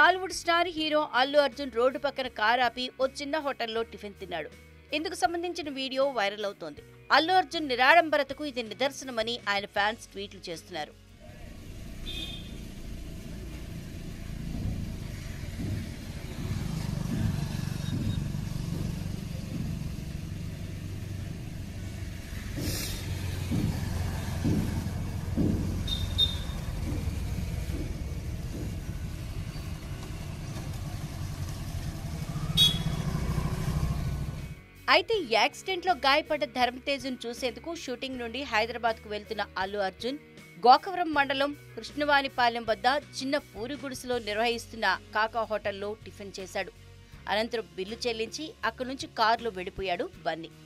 Tollywood star hero Allu Arjun road పక్కన car ఆపి ఓ చిన్న హోటల్లో టిఫిన్ తిన్నాడు ఇందుకు సంబంధించిన వీడియో వైరల్ అవుతోంది అల్లు అర్జున్ నిరాడంబరతకు ఇది నిదర్శనమని ఆయన ఫ్యాన్స్ ట్వీట్లు చేస్తున్నారు అయితే ఈ యాక్సిడెంట్లో గాయపడ్డ ధర్మతేజ్ను చూసేందుకు షూటింగ్ నుండి హైదరాబాద్ కు వెళ్తున్న అల్లు అర్జున్ గోకవరం మండలం కృష్ణవానిపాలెం వద్ద చిన్న పూరి గుడిసెలో నిర్వహిస్తున్న కాకా హోటల్లో టిఫిన్ చేశాడు అనంతరం బిల్లు చెల్లించి అక్కడి నుంచి కారులో వెడిపోయాడు బన్నీ